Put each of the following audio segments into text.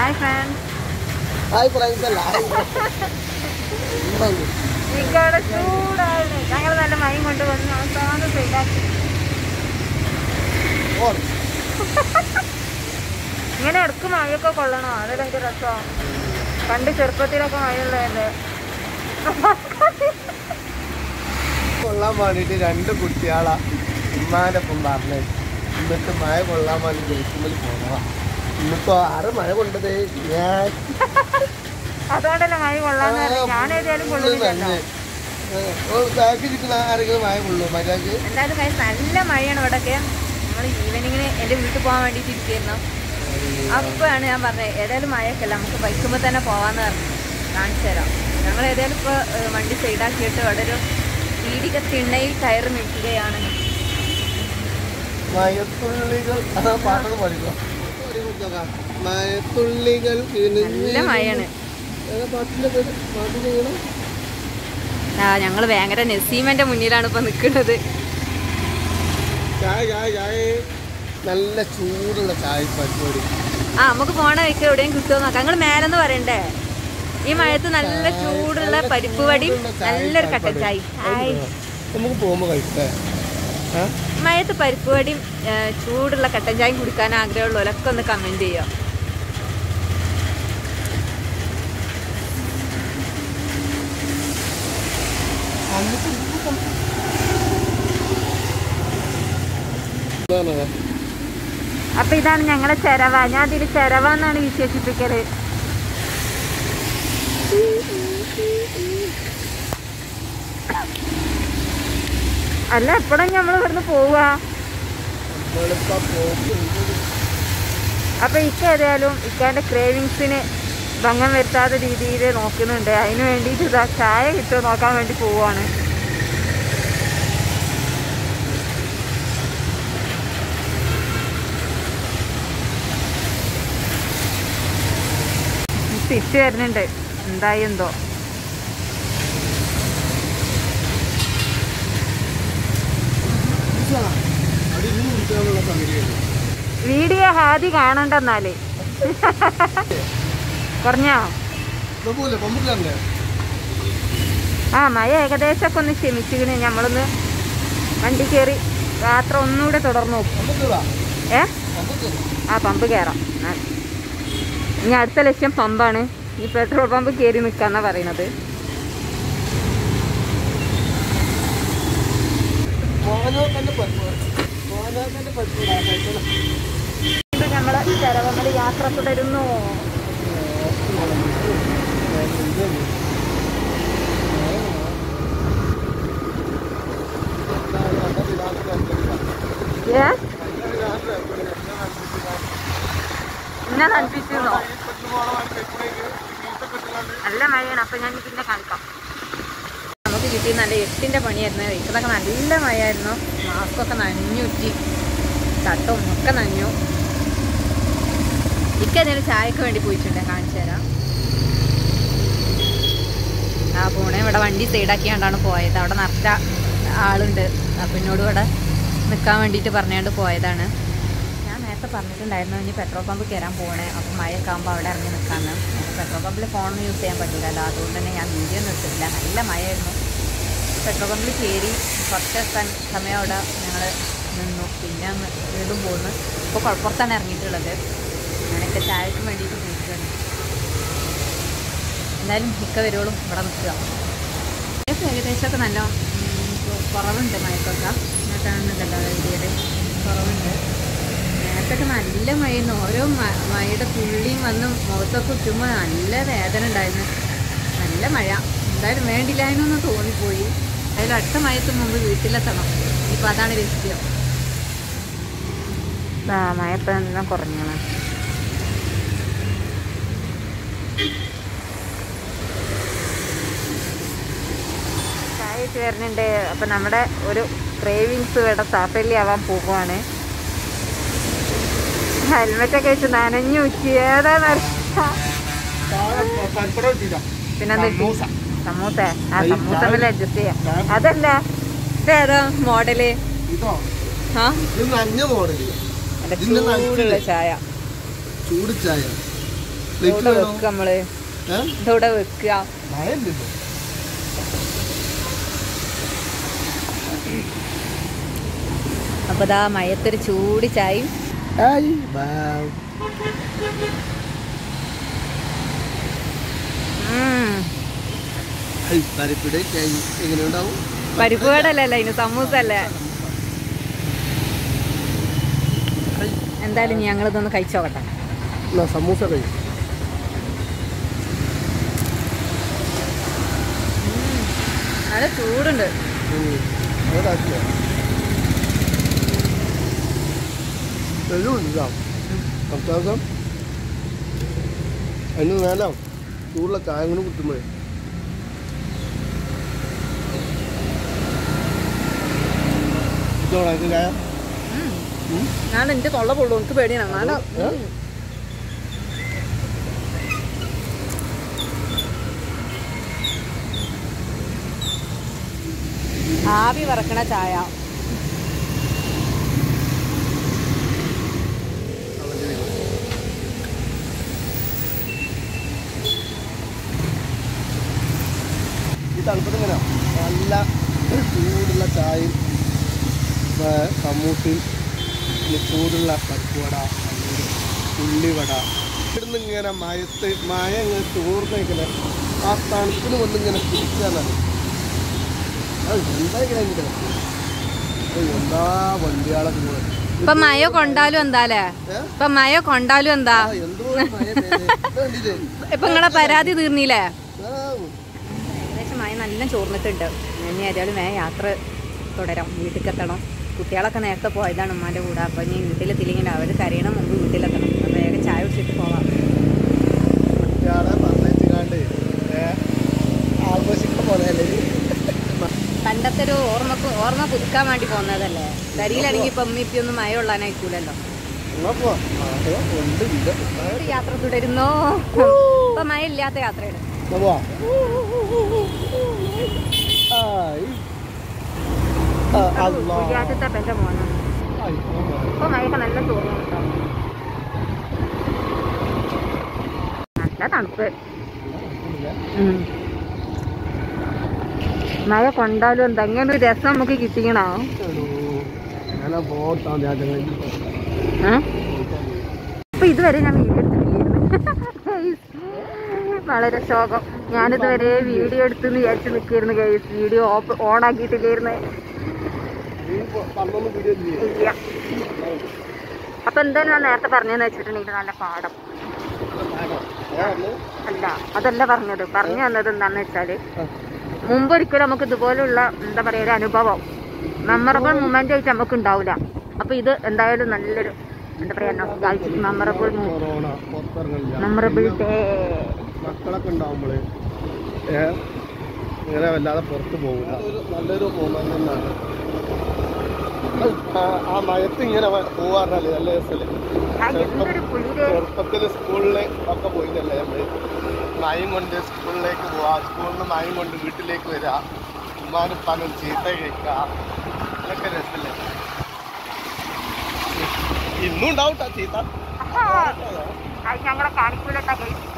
Hi friends hi friends അല്ല ഇവിടെ ചൂടാണ് ഞങ്ങൾ നല്ല മയം കൊണ്ട് വന്ന് അവസാനം ശരിയാക്കി ഇങ്ങനെ ഇടക്ക് മഴയൊക്കെ കൊള്ളണോ അതൊരു ഭയങ്കര രസമാണ് പണ്ട് ചെറുപ്പത്തിലൊക്കെ മഴയുള്ളതല്ലേ കൊള്ളാൻ വേണ്ടിയിട്ട് രണ്ട് കുട്ടികളാ ഉമ്മാൻ്റെ ഒപ്പം പറഞ്ഞത് എന്നിട്ട് മഴ കൊള്ളാൻ വേണ്ടി ജയിക്കുമ്പോൾ പോണതാ ഇന്നിപ്പോ ആറ് മഴ കൊണ്ടത് ഞാൻ അതുകൊണ്ടല്ലേ മഴ കൊള്ളാന്ന് പറഞ്ഞത് ഞാൻ ഏതായാലും കൊള്ളുന്നില്ലല്ലോ ബാക്കി കിട്ടുന്ന ആരെങ്കിലും മഴ കൊള്ളു മര്യാദക്ക് എന്തായാലും guys, നല്ല മഴയാണ് ഇവിടെയൊക്കെ നമ്മൾ ഈവനിങ്ങിന് എൻ്റെ വീട്ടിൽ പോകാൻ വേണ്ടിയിട്ട് ഇരിക്കുന്നു അപ്പോഴാണ് ഞാൻ പറഞ്ഞത് ഏതായാലും മഴയൊക്കെ അല്ല നമുക്ക് ബൈക്കുമ്പോൾ തന്നെ പോവാന്ന് പറഞ്ഞു കാണിച്ചു തരാം ഞങ്ങൾ ഏതായാലും ഇപ്പോൾ വണ്ടി സൈഡാക്കിയിട്ട് അവിടെ ഒരു പീടിക തിണ്ണയിൽ കയറി നിൽക്കുകയാണ് മയത്തുള്ളികൾ അതാ പാട്ടൊക്കെ പഠിക്കാം മയത്തുള്ളികൾ നല്ല മഴയാണ് ഏതാ പാട്ടിന്റെ പേര് പാട്ട് ചെയ്യണം ആ ഞങ്ങൾ ഭയങ്കര നെസീമന്റെ മുന്നിലാണ് ഇപ്പൊ നിൽക്കുന്നത് ചായ ചായ ചായ നല്ല ചൂടുള്ള ചായ പരിപാടി ആ നമുക്ക് പോണ വഴിക്ക് എവിടെയും കിട്ടുമോ നോക്കാം ഞങ്ങൾ മേലെന്ന് പറയണ്ടേ ഈ മഴയത്ത് നല്ല ചൂടുള്ള പരിപ്പ് വടിയും നല്ലൊരു കട്ടൻ ചായ ഹായ് നമുക്ക് പോകുമ്പോ കഴിക്കേ ആ? മഴയത്ത് പരിപ്പ് വടിയും ഏ, ചൂടുള്ള കട്ടൻ ചായയും കുടിക്കാൻ ആഗ്രഹമുള്ളവരൊക്കെ ഒന്ന് കമന്റ് ചെയ്യുക എന്നിട്ട് ഇപ്പം ഇതാണ് അപ്പൊ ഇതാണ് ഞങ്ങളെ ചെരവ ഞാൻ ഇതിൽ ചെരവ എന്നാണ് വിശേഷിപ്പിക്കല് അല്ല എപ്പോഴും നമ്മൾ ഇവിടുന്ന് പോവുക നമ്മളിപ്പോ പോകുന്നത് അപ്പൊ ഇക്ക ഏതായാലും ഇക്കാന്റെ ക്രേവിങ്സിന് ഭംഗം വരുത്താത്ത രീതിയിൽ നോക്കുന്നുണ്ട് അതിന് വേണ്ടിയിട്ട് ഇതാ ചായ കിട്ടുമോ നോക്കാൻ വേണ്ടി പോവാണ് തിരിച്ചു വരുന്നുണ്ട് എന്തായി എന്തോ അത് ഇനി കുടിക്കാനുള്ള സംഗതിയാണ് വീഡിയോ ഹാദി കാണണ്ടെന്നാല് പറഞ്ഞോ പോലെ പമ്പിക്കല്ലേ ആ മഴ ഏകദേശമൊക്കെ ഒന്ന് ക്ഷമിച്ചിക്കണ് നമ്മളൊന്ന് വണ്ടി കയറി യാത്ര ഒന്നുകൂടെ തുടർന്നു നോക്കും പമ്പക്കീറാ ഏ പമ്പക്കീറ ആ പമ്പ് കയറാം ആ. ഇനി അടുത്ത ലക്ഷ്യം പമ്പാണ് ഈ പെട്രോൾ പമ്പ് കയറി നിൽക്കാന്നാ പറയണത് മോനോക്കന്റെ പരിപ്പ് മോനോക്കന്റെ പരിപ്പ് ഇത് നമ്മളെ ചെലവങ്ങൾ യാത്ര തുടരുന്നു ഏ എന്നെ തണുപ്പിച്ചിരുന്നോ നല്ല മഴയാണ് അപ്പൊ ഞാൻ പിന്നെ കാണിക്കാം നമുക്ക് കിട്ടിയ നല്ല എട്ടിന്റെ പണിയായിരുന്നു ഇതൊക്കെ നല്ല മഴയായിരുന്നു മാസ്കൊക്കെ നനഞ്ഞുറ്റി ചട്ടവും ഒക്കെ നനഞ്ഞു ഇക്ക എന്തെങ്കിലും ചായക്ക് വേണ്ടി പോയിട്ടുണ്ട് കാണിച്ചു തരാം ആ പോണേ ഇവിടെ വണ്ടി സൈഡാക്കിയാണ്ടാണ് പോയത് അവിടെ നിറച്ച ആളുണ്ട് അപ്പം എന്നോട് ഇവിടെ നിൽക്കാൻ വേണ്ടിയിട്ട് പറഞ്ഞുകൊണ്ട് പോയതാണ് ഞാൻ നേരത്തെ പറഞ്ഞിട്ടുണ്ടായിരുന്നു ഇനി പെട്രോൾ പമ്പ് കയറാൻ പോകണേ അപ്പം മഴയൊക്കെ ആകുമ്പോൾ അവിടെ ഇറങ്ങി നിൽക്കാമെന്ന് പെട്രോൾ പമ്പിൽ ഫോണൊന്നും യൂസ് ചെയ്യാൻ പറ്റില്ലല്ലോ അതുകൊണ്ട് തന്നെ ഞാൻ വീഡിയോ ഒന്നും എടുത്തിട്ടില്ല നല്ല മഴയായിരുന്നു പെട്രോൾ പമ്പിൽ കയറി കുറച്ച് സ- സമയം അവിടെ ഞങ്ങൾ നിന്നു പിന്നെ അങ്ങ് വീണ്ടും പോന്നു ഇപ്പോൾ കുഴപ്പത്താണ് ഇറങ്ങിയിട്ടുള്ളത് ഞാനൊക്കെ ചായക്ക് വേണ്ടിയിട്ട് പോയിട്ടുണ്ട് എന്തായാലും മിക്ക വരുവോളും ഇവിടെ നിൽക്കുക മഴയൊക്കെ ഏകദേശമൊക്കെ നല്ല ഉം, കൊ- കുറവുണ്ട് മഴക്കൊക്കെ ഞാൻ കാണുന്നുണ്ടല്ലോ വീഡിയോയിൽ കുറവുണ്ട് നേരത്തൊക്കെ നല്ല മഴയായിരുന്നു ഓരോ മ- മഴയുടെ തുള്ളിയും വന്ന് മുഖത്തൊക്കെ ഉറ്റുമ്പോൾ നല്ല വേദന ഉണ്ടായിരുന്നു നല്ല മഴ എന്തായാലും വേണ്ടില്ലായെന്നൊന്ന് തോന്നിപ്പോയി അതിൽ അടുത്ത മഴത്തിന് മുമ്പ് വീട്ടിലെത്തണം ഇപ്പം അതാണ് ലക്ഷ്യം മഴ ഇപ്പം എല്ലാം കുറഞ്ഞാണ് ചായ ഇട്ട് വരുന്നുണ്ട് അപ്പം നമ്മുടെ ഒരു ക്രേവിങ്സ് ഇവിടെ സാഫല്യ ആവാൻ പോകുവാണ് ഹെൽമെറ്റൊക്കെ വെച്ച് നനഞ്ഞു ഉച്ചി ഏതാ പരിപ്പട കിട്ടിയില്ല പിന്നെന്താ സമൂസ. സമൂസ ആ സമൂസമ്മൽ അഡ്ജസ്റ്റ് ചെയ്യാം അതല്ല ഇതേതാ മോഡല് ഇതോ ആ ഇത് നഞ്ഞ മോഡല് നല്ല ഇതിന്റെ ചൂടുള്ള നനച്ചില്ലേ? ചായ ചൂട് ചായ പ്ലേറ്റ് ഇവിടെ വേണോ വെക്കുക നമ്മള് ഏ ഇതവിടെ വെക്കുക മഴയില്ലല്ലോ അപ്പൊ ഇതാ മയത്തൊരു ചൂട് ചായയും ഹായ് ബൈ ഉം. ഹായ് പരിപ്പിടെ ചായ് എങ്ങനെ ഉണ്ടാവും പരിപ്പ് കടലല്ലേ ഇനി സമൂസ അല്ലേ എന്തായാലും ഞങ്ങൾ ഇതൊന്ന് കഴിച്ചോക്കട്ടെ എന്നാ സമൂസ കഴിയും നല്ല ചൂടുണ്ട് അതാക്കിയ എല്ലാം അത്യാവശ്യം അതിന് മേല ചൂടുള്ള ചായ കൂടെ കുത്തുമ്പോഴേ ഇതോടാ ഇത് ചായ ഉം? ഞാൻ എന്റെ തൊള്ള പൊള്ളു എനിക്ക് പേടിയാണ് നല്ല ഏ? ആവി വറക്കണ ചായ അവൻ്റെ വീട്. ഈ തണുപ്പത്ത് ഇങ്ങനെ നല്ല ചൂടുള്ള ചായയും ആ, സമൂസയും പിന്നെ ചൂടുള്ള പരിപ്പുവട അല്ലെങ്കിൽ ഉള്ളിവട ഇവിടുന്ന് ഇങ്ങനെ മയത്ത് മഴ ഇങ്ങനെ ചോർന്നേക്കണേ ആ തണുപ്പിന് വന്നിങ്ങനെ കുടിക്കാനാണ് അത് എന്താ ഇങ്ങനെ ഇങ്ങനെ? ഓ, എന്താ വണ്ടിയാളൊക്കെ ഇങ്ങനെ. ഇപ്പൊ മഴ കൊണ്ടാലും എന്താലേ ഏ? ഇപ്പൊ മഴ കൊണ്ടാലും എന്താ ആ, എന്തോ ഒരു മഴ പെയ്തേ. ഇത് കണ്ടില്ലേ? ഇപ്പൊ നിങ്ങളെ പരാതി തീർന്നില്ലേ ആ, ഏകദേശം മഴ നല്ല ചോർന്നിട്ടുണ്ട് ഇനി ഏതായാലും വേ യാത്ര തുടരാം വീട്ടിലേക്ക് എത്തണം കുട്ടികളൊക്കെ നേരത്തെ പോയതാണ് ഉമ്മാൻ്റെ കൂടെ അപ്പം ഇനി വീട്ടിലെത്തില്ലെങ്കിൽ അവർ കരയണം മുമ്പ് വീട്ടിലെത്തണം അപ്പം വേഗം ചായ കുടിച്ചിട്ട് പോവാം കുട്ടിയാളെ പറഞ്ഞേച്ചുകാണ്ട് ഏ, ആഘോഷിക്കുന്ന പോലെയല്ലേ ഇത്? പണ്ടത്തെ ഒരു ഓർമ്മക്ക് ഓർമ്മ പുതുക്കാൻ വേണ്ടി പോകുന്നതല്ലേ ദരിയിലാണെങ്കിൽ ഇപ്പം ഉമ്മ ഇപ്പം ഒന്നും മഴ കൊള്ളാനായിക്കൂലല്ലോ എന്നാ പോവാം. മഴ ഉണ്ട് ഇല്ല. ഒരു യാത്ര തുടരുന്നോ ഇപ്പൊ മഴ ഇല്ലാത്ത യാത്രയാണ് എന്നാ പോവാം. ആയി. ആ, അല്ലാ. വിദ്യാർത്ഥിത്തെ എൻ്റെ മോനാണ് ആയി, പോവാം. ഇപ്പൊ മഴയൊക്കെ നല്ല തോന്നുന്നു കേട്ടോ നല്ല തണുപ്പ് ഉം. മഴ കൊണ്ടാലും എന്താ ഇങ്ങനെ ഒരു രസം നമുക്ക് കിട്ടിക്കണോ എടോ, ഞാനാ പോട്ടാ ഞാൻ ചങ്ങായി. ഏ? അപ്പൊ ഇതുവരെ ഞാൻ വീഡിയോ എടുത്തിട്ടില്ലായിരുന്നു വളരെ ശോകം ഞാനിതുവരെ വീഡിയോ എടുത്തെന്ന് വിചാരിച്ച് നിൽക്കായിരുന്നു ഗൈസ് വീഡിയോ ഓൺ ആക്കിയിട്ടില്ലായിരുന്നു നീ പ- പറഞ്ഞൊന്നും വീഡിയോ ഇല്ലേ? ഇല്ല അപ്പൊ എന്തായാലും ഞാൻ നേരത്തെ പറഞ്ഞതെന്ന് വെച്ചിട്ടുണ്ടെങ്കിൽ നല്ല പാഠം ആണോ? ഞാൻ വന്ന്? അല്ല അതല്ല പറഞ്ഞത് പറഞ്ഞു തന്നത് എന്താന്ന് വെച്ചാല് ആ. മുമ്പൊരിക്കലും നമുക്ക് ഇതുപോലുള്ള എന്താ പറയാ ഒരു അനുഭവം മെമ്മറബിൾ മൂമെന്റ് ആയിട്ട് നമുക്ക് ഉണ്ടാവില്ല അപ്പൊ ഇത് എന്തായാലും നല്ലൊരു എന്താ പറയാ മെമ്മറബിൾ കൊറോണ പുറത്തിറങ്ങില്ല മെമ്മറബിൾ ഡേ മക്കളൊക്കെ ഉണ്ടാവുമ്പോള് ഏ ഇങ്ങനെ വല്ലാതെ പുറത്ത് പോകില്ല അതൊരു നല്ലൊരു മൂമെന്റ് തന്നെയാണ് ആ- ആ മയത്ത് ഇങ്ങനെ പോവാറില്ലേ നല്ല രസല്ലേ എന്തൊരു കുളിര് ചെറുപ്പത്തിൽ സ്കൂളിൽ ഒക്കെ പോയിട്ടല്ലേ നമ്മള് മയം കൊണ്ട് സ്കൂളിലേക്ക് പോവാ സ്കൂളിൽ നിന്ന് മയം കൊണ്ട് വീട്ടിലേക്ക് വരിക ഉമ്മാനുപ്പാനും ചീത്ത കഴിക്കുക അതൊക്കെ രസല്ലേ ഇന്നും ഉണ്ടാവും ട്ടാ ചീത്ത അത് ഞങ്ങളെ കാണിക്കൂലട്ടാ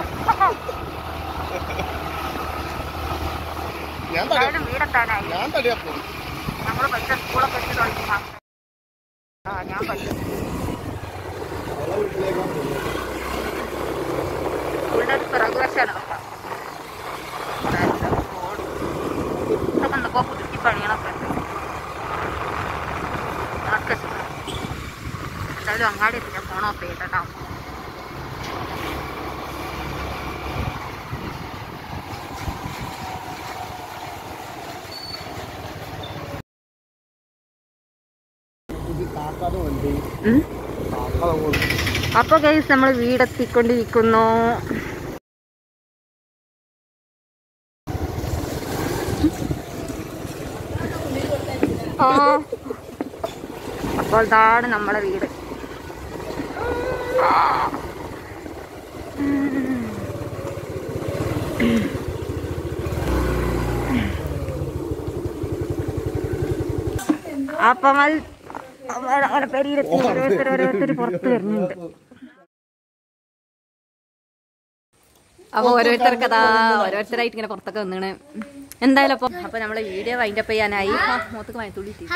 ഞാൻ തടിയാ എന്തായാലും വീടെത്താനായി ഞാൻ തടിയാ പോകും നമ്മൾ പഠിച്ച സ്കൂളൊക്കെ വെച്ച് തുടങ്ങി ആ ഞാൻ പഠിച്ചു വീട്ടിലേക്കാണ് പോകുന്നത് സ്കൂളിന്റെ ഒരു പിറകു വശമാണ് കേട്ടോ ഇതൊക്കെ എന്തൊക്കെ പുതുക്കി പണികളൊക്കെ ഉണ്ട് അതൊക്കെ സുഖം. എന്തായാലും അങ്ങാടി എത്തി ഞാൻ ഫോൺ ഓഫ് ചെയ്യട്ടോ ഇത് കാക്കാതെ വണ്ടി കാക്കാതെ കൊണ്ട് അപ്പൊ ഗൈസ് നമ്മൾ വീടെത്തിക്കൊണ്ടിരിക്കുന്നു ആ അപ്പോൾ ഇതാണ് നമ്മളെ വീട് അപ്പം അത് അവരെ പെരിയിലെത്തി ഓരോരുത്തർ ഓരോരുത്തർ പുറത്ത് വരുന്നുണ്ട് അപ്പൊ ഓരോരുത്തർക്ക് അതാ ഓരോരുത്തരായിട്ട് ഇങ്ങനെ പുറത്തൊക്കെ വന്നിണ് എന്തായാലും അപ്പൊ അപ്പൊ നമ്മളെ വീഡിയോ വൈൻഡപ്പ് ചെയ്യാനായി ആ, മുഖത്തൊക്കെ മയത്തുള്ളി ഇട്ടി.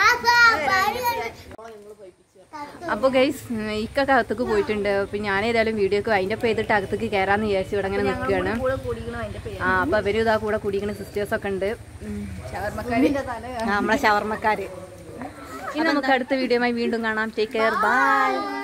അപ്പൊ ഗൈസ് ഇക്കൊക്കെ അകത്തേക്ക് പോയിട്ടുണ്ട് അപ്പൊ ഞാൻ ഏതായാലും വീഡിയോക്ക് വൈൻഡപ്പ് ചെയ്തിട്ട് അകത്തേക്ക് കയറാന്ന് വിചാരിച്ചു ഇവിടെ അങ്ങനെ നിൽക്കുകയാണ് ആ അപ്പൊ അവരും ഇതാ കൂടെ കുടിക്കുന്ന സിസ്റ്റേഴ്സ് ഒക്കെ ഉണ്ട് ഉം. ആ, നമ്മളെ ഷവർമ്മക്കാര് ഇനി നമുക്ക് അടുത്ത വീഡിയോയുമായി വീണ്ടും കാണാം ടേക്ക് കെയർ ബൈ